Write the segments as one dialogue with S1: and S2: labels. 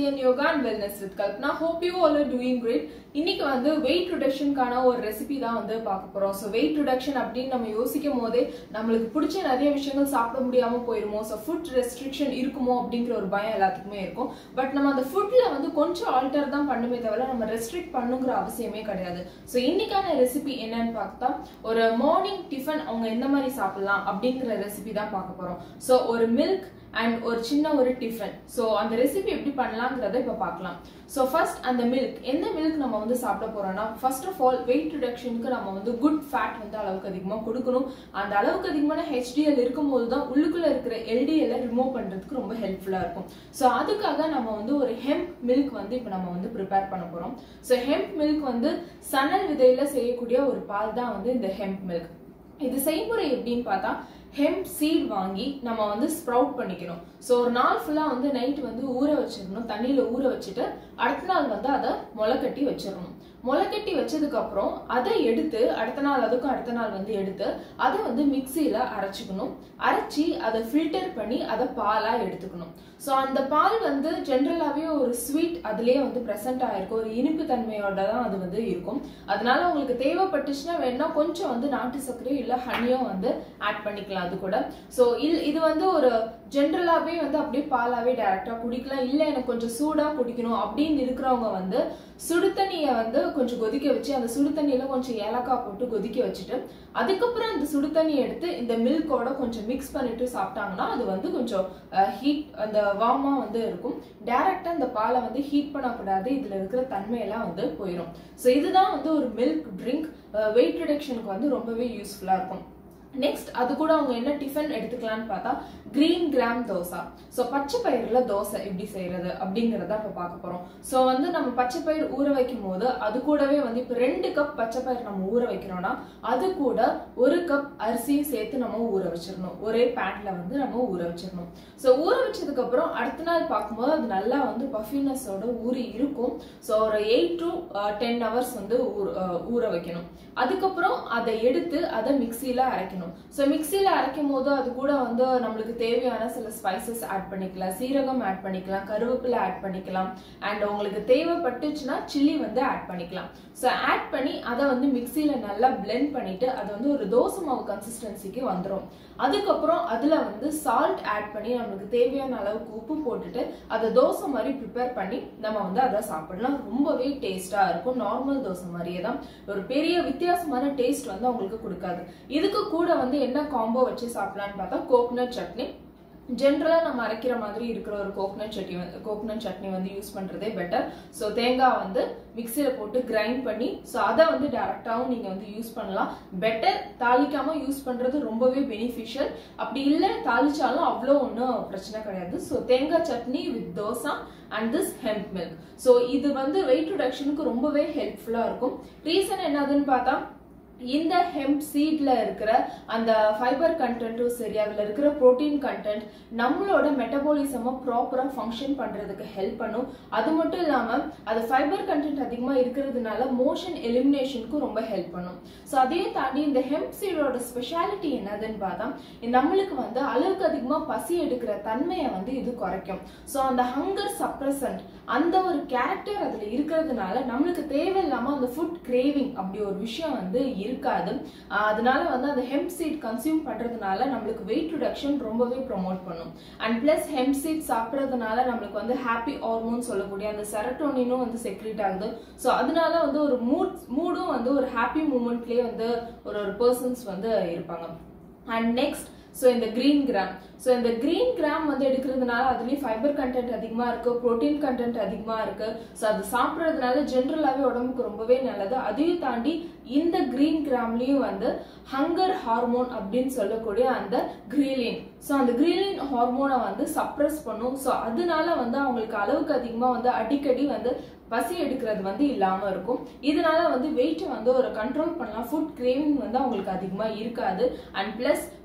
S1: Nityan Yoga and Wellness with Kalpana. Hope you all are doing great. இன்னைக்கு வந்து wait ரிடக்ஷனுக்கான ஒரு recipe தான் வந்து பார்க்க போறோம் ஸோ வெயிட் ரிடக்ஷன் அப்படின்னு நம்ம யோசிக்கும் போதே நம்மளுக்கு பிடிச்ச நிறைய விஷயங்கள் சாப்பிட முடியாம போயிருமோ ஸோ ஃபுட் ரெஸ்ட்ரிக்ஷன் இருக்குமோ அப்படிங்கிற ஒரு பயம் எல்லாத்துக்குமே இருக்கும் பட் நம்ம அந்த ஃபுட்ல வந்து கொஞ்சம் ஆல்டர் தான் பண்ணுமே தவிர நம்ம ரெஸ்ட்ரிக்ட் பண்ணுங்கிற அவசியமே கிடையாது ஸோ இன்னைக்கான ரெசிபி என்னன்னு பார்த்தா ஒரு மார்னிங் டிஃபன் அவங்க எந்த மாதிரி சாப்பிடலாம் அப்படிங்கிற ரெசிபி தான் பார்க்க போறோம் ஸோ ஒரு மில்க் அண்ட் ஒரு சின்ன ஒரு டிஃபன் ஸோ அந்த ரெசிபி எப்படி பண்ணலாங்கிறத இப்போ பார்க்கலாம் ஸோ ஃபர்ஸ்ட் அந்த மில்க் எந்த மில்க் நம்ம வந்து சாப்பிட போறோம்னா ஃபர்ஸ்ட் ஆஃப் ஆல் வெயிட் ரிடக்ஷனுக்கு நம்ம வந்து குட் ஃபேட் வந்து அளவுக்கு அதிகமாக கொடுக்கணும் அந்த அளவுக்கு அதிகமான ஹெச்டிஎல் இருக்கும்போது தான் உள்ளுக்குள்ள இருக்கிற எல்டிஎல்லை ரிமூவ் பண்றதுக்கு ரொம்ப ஹெல்ப்ஃபுல்லாக இருக்கும் ஸோ அதுக்காக நம்ம வந்து ஒரு ஹெம்ப் மில்க் வந்து இப்போ நம்ம வந்து ப்ரிப்பேர் பண்ண போறோம் ஸோ ஹெம்ப் மில்க் வந்து சணல் விதையில செய்யக்கூடிய ஒரு பால் தான் வந்து இந்த ஹெம்ப் மில்க் இது செய்முறை எப்படின்னு பார்த்தா ஹெம்ப் சீட் வாங்கி நம்ம வந்து ஸ்ப்ரவுட் பண்ணிக்கணும் ஸோ ஒரு நாள் ஃபுல்லாக வந்து நைட் வந்து ஊற வச்சிடணும் தண்ணியில் ஊற வச்சுட்டு அடுத்த நாள் வந்து அதை முளைக்கட்டி வச்சிடணும் முளைக்கட்டி வச்சதுக்கு அப்புறம் அதை எடுத்து அடுத்த நாள் அதுக்கும் அடுத்த நாள் வந்து எடுத்து அதை வந்து மிக்சியில அரைச்சிக்கணும் அரைச்சி அதை ஃபில்டர் பண்ணி அதை பாலா எடுத்துக்கணும் ஸோ அந்த பால் வந்து ஜென்ரலாகவே ஒரு ஸ்வீட் அதுலேயே வந்து ப்ரெசென்ட் ஆயிருக்கும் ஒரு இனிப்பு தன்மையோட தான் அது வந்து இருக்கும் அதனால உங்களுக்கு தேவைப்பட்டுச்சுன்னா வேணா கொஞ்சம் வந்து நாட்டு சர்க்கரையோ இல்லை ஹனியோ வந்து ஆட் பண்ணிக்கலாம் அது கூட ஸோ இல் இது வந்து ஒரு ஜென்ரலாகவே வந்து அப்படியே பாலாவே டைரக்டாக குடிக்கலாம் இல்லை எனக்கு கொஞ்சம் சூடாக குடிக்கணும் அப்படின்னு இருக்கிறவங்க வந்து சுடு தண்ணியை வந்து கொஞ்சம் கொதிக்க வச்சு அந்த சுடு தண்ணியில கொஞ்சம் ஏலக்காய் போட்டு கொதிக்க வச்சுட்டு அதுக்கப்புறம் அந்த சுடு தண்ணி எடுத்து இந்த மில்கோட கொஞ்சம் மிக்ஸ் பண்ணிட்டு சாப்பிட்டாங்கன்னா அது வந்து கொஞ்சம் ஹீட் அந்த வார்மா வந்து இருக்கும் டைரக்டா இந்த பாலை வந்து ஹீட் பண்ணக்கூடாது இதுல இருக்கிற தன்மையெல்லாம் வந்து போயிடும் ஸோ இதுதான் வந்து ஒரு மில்க் ட்ரிங்க் வெயிட் ரிடக்ஷனுக்கு வந்து ரொம்பவே யூஸ்ஃபுல்லா இருக்கும் நெக்ஸ்ட் அது கூட அவங்க என்ன டிஃபன் எடுத்துக்கலாம்னு பார்த்தா கிரீன் கிராம் தோசை ஸோ பச்சை பயிரில் தோசை எப்படி செய்யறது அப்படிங்கிறத இப்போ பார்க்க போகிறோம் ஸோ வந்து நம்ம பச்சை பயிர் ஊற வைக்கும் போது அது கூடவே வந்து இப்போ ரெண்டு கப் பச்சை பயிர் நம்ம ஊற வைக்கிறோம்னா அது கூட ஒரு கப் அரிசியும் சேர்த்து நம்ம ஊற வச்சிடணும் ஒரே பேன்ல வந்து நம்ம ஊற வச்சிடணும் ஸோ ஊற வச்சதுக்கு அப்புறம் அடுத்த நாள் பார்க்கும்போது அது நல்லா வந்து பஃபினஸோட ஊறி இருக்கும் ஸோ ஒரு எயிட் டு டென் ஹவர்ஸ் வந்து ஊற வைக்கணும் அதுக்கப்புறம் அதை எடுத்து அதை மிக்சியில அரைக்கணும் ஸோ மிக்சியில அரைக்கும் போது அது கூட வந்து நம்மளுக்கு தேவையான சில ஸ்பைசஸ் ஆட் பண்ணிக்கலாம் சீரகம் ஆட் பண்ணிக்கலாம் கருவேப்பிலை ஆட் பண்ணிக்கலாம் அண்ட் உங்களுக்கு தேவைப்பட்டுச்சுன்னா சில்லி வந்து ஆட் பண்ணிக்கலாம் ஸோ ஆட் பண்ணி அதை வந்து மிக்சியில நல்லா பிளெண்ட் பண்ணிட்டு அது வந்து ஒரு தோசை மாவு கன்சிஸ்டன்சிக்கு வந்துடும் அதுக்கப்புறம் அதுல வந்து சால்ட் ஆட் பண்ணி நம்மளுக்கு தேவையான அளவுக்கு உப்பு போட்டுட்டு அதை தோசை மாதிரி ப்ரிப்பேர் பண்ணி நம்ம வந்து அதை சாப்பிடலாம் ரொம்பவே டேஸ்டா இருக்கும் நார்மல் தோசை மாதிரியே தான் ஒரு பெரிய வித்தியாசமான டேஸ்ட் வந்து அவங்களுக்கு கொடுக்காது இதுக்கு கூட வந்து என்ன காம்போ வச்சு சாப்பிடலான்னு பார்த்தா கோகனட் சட்னி ஜென்ரலாக நம்ம அரைக்கிற மாதிரி இருக்கிற ஒரு கோகனட் சட்னி வந்து கோகனட் சட்னி வந்து யூஸ் பண்ணுறதே பெட்டர் ஸோ தேங்காய் வந்து மிக்சியில் போட்டு கிரைண்ட் பண்ணி ஸோ அதை வந்து டேரெக்டாகவும் நீங்கள் வந்து யூஸ் பண்ணலாம் பெட்டர் தாளிக்காமல் யூஸ் பண்ணுறது ரொம்பவே பெனிஃபிஷியல் அப்படி இல்லை தாளிச்சாலும் அவ்வளோ ஒன்றும் பிரச்சனை கிடையாது ஸோ தேங்காய் சட்னி with dosa and this hemp milk so இது வந்து வெயிட் ரிடக்ஷனுக்கு ரொம்பவே ஹெல்ப்ஃபுல்லாக இருக்கும் ரீசன் என்னதுன்னு பார்த்தா இந்த ஹெம்ப் சீட்ல இருக்கிற அந்த ஃபைபர் கண்டென்ட்டும் சரி அதில் இருக்கிற ப்ரோட்டீன் கண்டென்ட் நம்மளோட மெட்டபாலிசமை ப்ராப்பராக ஃபங்க்ஷன் பண்ணுறதுக்கு ஹெல்ப் பண்ணும் அது மட்டும் இல்லாமல் அது ஃபைபர் கண்டென்ட் அதிகமாக இருக்கிறதுனால மோஷன் எலிமினேஷனுக்கும் ரொம்ப ஹெல்ப் பண்ணும் ஸோ அதையும் தாண்டி இந்த ஹெம்ப் சீடோட ஸ்பெஷாலிட்டி என்னதுன்னு பார்த்தா நம்மளுக்கு வந்து அளவுக்கு அதிகமாக பசி எடுக்கிற தன்மையை வந்து இது குறைக்கும் ஸோ அந்த ஹங்கர் சப்ரசன்ட் அந்த ஒரு கேரக்டர் அதில் இருக்கிறதுனால நம்மளுக்கு தேவையில்லாமல் அந்த ஃபுட் கிரேவிங் அப்படி ஒரு விஷயம் வந்து இருக்காது அதனால வந்து அந்த ஹெம்ப் சீட் கன்சியூம் பண்றதுனால நம்மளுக்கு வெயிட் ரிடக்ஷன் ரொம்பவே ப்ரொமோட் பண்ணும் அண்ட் பிளஸ் ஹெம்ப் சீட் சாப்பிட்றதுனால நம்மளுக்கு வந்து ஹாப்பி ஹார்மோன் சொல்லக்கூடிய அந்த செரட்டோனினும் வந்து செக்ரேட் ஆகுது ஸோ அதனால வந்து ஒரு மூட் மூடும் வந்து ஒரு ஹாப்பி மூமெண்ட்லேயே வந்து ஒரு ஒரு பர்சன்ஸ் வந்து இருப்பாங்க அண்ட் நெக்ஸ்ட் ஸோ இந்த கிரீன் கிராம் ஸோ இந்த கிரீன் கிராம் வந்து எடுக்கிறதுனால அதுலேயும் ஃபைபர் கண்டென்ட் அதிகமாக இருக்கு ப்ரோட்டீன் கண்டென்ட் அதிகமாக இருக்கு ஸோ அது சாப்பிட்றதுனால ஜென்ரலாகவே உடம்புக்கு ரொம்பவே நல்லது அதையும் தாண்டி இந்த கிரீன் கிராம்லேயும் வந்து ஹங்கர் ஹார்மோன் அப்படின்னு சொல்லக்கூடிய அந்த கிரீலின் ஸோ அந்த கிரீலின் ஹார்மோனை வந்து சப்ரஸ் பண்ணும் ஸோ அதனால வந்து அவங்களுக்கு அளவுக்கு அதிகமாக வந்து அடிக்கடி வந்து பசி எடுக்கிறது வந்து இல்லாம இருக்கும் இதனால வந்து வெயிட்டை வந்து ஒரு கண்ட்ரோல் பண்ணலாம் ஃபுட் கிரேவிங் வந்து அவங்களுக்கு அதிகமா இருக்காது அண்ட் பிளஸ்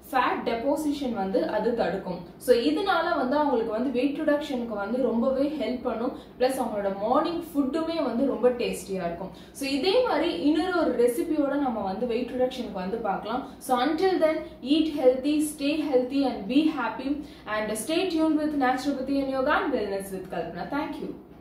S1: ஃபேட் டெபோசிஷன் வந்து அது தடுக்கும் ஸோ இதனால வந்து அவங்களுக்கு வந்து வெயிட் ரிடக்ஷனுக்கு வந்து ரொம்பவே ஹெல்ப் பண்ணும் ப்ளஸ் அவங்களோட மார்னிங் ஃபுட்டுமே வந்து ரொம்ப டேஸ்டியாக இருக்கும் ஸோ இதே மாதிரி இன்னொரு ஒரு ரெசிபியோட நம்ம வந்து வெயிட் ரிடக்ஷனுக்கு வந்து பார்க்கலாம் so until then eat healthy stay healthy and be happy and stay tuned with naturopathy and yoga and wellness with Kalpana thank you